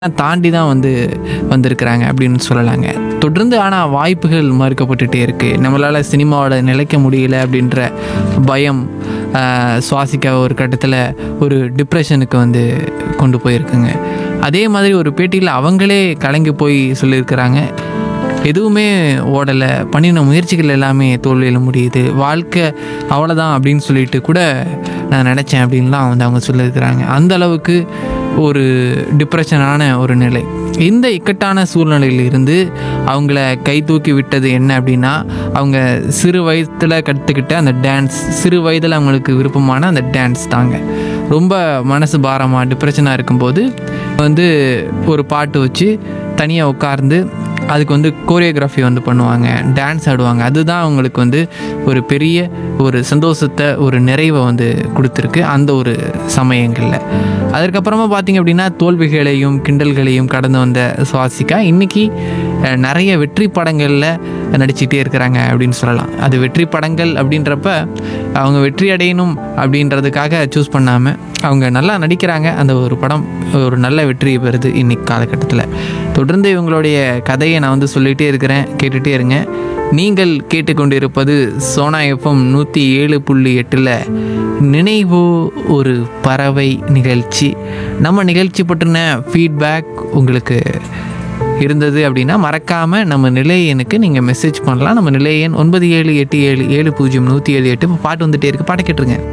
தாண்டி தான் வந்து வந்திருக்கிறாங்க அப்படின்னு சொல்லலாங்க தொடர்ந்து ஆனால் வாய்ப்புகள் மறுக்கப்பட்டுட்டே இருக்குது நம்மளால் சினிமாவோட நிலைக்க முடியல அப்படின்ற பயம் ஆஹ், சுவாசிக்க ஒரு கட்டத்தில் ஒரு டிப்ரெஷனுக்கு வந்து கொண்டு போயிருக்குங்க அதே மாதிரி ஒரு பேட்டியில் அவங்களே கலங்கி போய் சொல்லியிருக்கிறாங்க எதுவுமே ஓடலை பண்ணின முயற்சிகள் எல்லாமே தோல்வியில் முடியுது வாழ்க்கை அவ்வளோதான் அப்படின்னு சொல்லிட்டு கூட நான் நினச்சேன் அப்படின்லாம் வந்து அவங்க சொல்லியிருக்கிறாங்க அந்த அளவுக்கு ஒரு டிப்ரெஷனான ஒரு நிலை இந்த இக்கட்டான சூழ்நிலையில் இருந்து அவங்கள கை தூக்கி விட்டது என்ன அப்படின்னா அவங்க சிறு வயதில் கற்றுக்கிட்ட அந்த டான்ஸ் சிறு வயதில் அவங்களுக்கு விருப்பமான அந்த டான்ஸ் தாங்க ரொம்ப மனசு பாரமாக டிப்ரெஷனாக இருக்கும்போது வந்து ஒரு பாட்டு வச்சு தனியாக உட்கார்ந்து அதுக்கு வந்து கோரியோகிராஃபி வந்து பண்ணுவாங்க டான்ஸ் ஆடுவாங்க அதுதான் அவங்களுக்கு வந்து ஒரு பெரிய ஒரு சந்தோஷத்தை ஒரு நிறைவை வந்து கொடுத்துருக்கு அந்த ஒரு சமயங்களில் அதுக்கப்புறமா பார்த்தீங்க அப்படின்னா தோல்விகளையும் கிண்டல்களையும் கடந்து வந்த சுவாசிக்கா இன்னைக்கு அஹ், நிறைய வெற்றி படங்களில் நடிச்சிட்டே இருக்கிறாங்க அப்படின்னு சொல்லலாம் அது வெற்றி படங்கள் அப்படின்றப்ப அவங்க வெற்றி அடையணும் அப்படின்றதுக்காக சூஸ் பண்ணாமல் அவங்க நல்லா நடிக்கிறாங்க அந்த ஒரு படம் ஒரு நல்ல வெற்றி பெறுது இன்னைக்கு காலகட்டத்தில் தொடர்ந்து இவங்களுடைய கதையை நான் வந்து சொல்லிகிட்டே இருக்கிறேன் கேட்டுகிட்டே இருங்க நீங்கள் கேட்டுக்கொண்டிருப்பது சோனா எஃப்எம் நூற்றி ஏழு புள்ளி எட்டில் நினைவோ ஒரு பறவை நிகழ்ச்சி நம்ம நிகழ்ச்சி பற்றின ஃபீட்பேக் உங்களுக்கு இருந்தது அப்படின்னா மறக்காமல் நம்ம நிலையனுக்கு நீங்கள் மெசேஜ் பண்ணலாம் நம்ம நிலையன் ஒன்பது ஏழு எட்டு ஏழு ஏழு பூஜ்ஜியம் நூற்றி ஏழு எட்டு இப்போ பாட்டு வந்துட்டே இருக்கு பாட்டு கேட்டுருங்க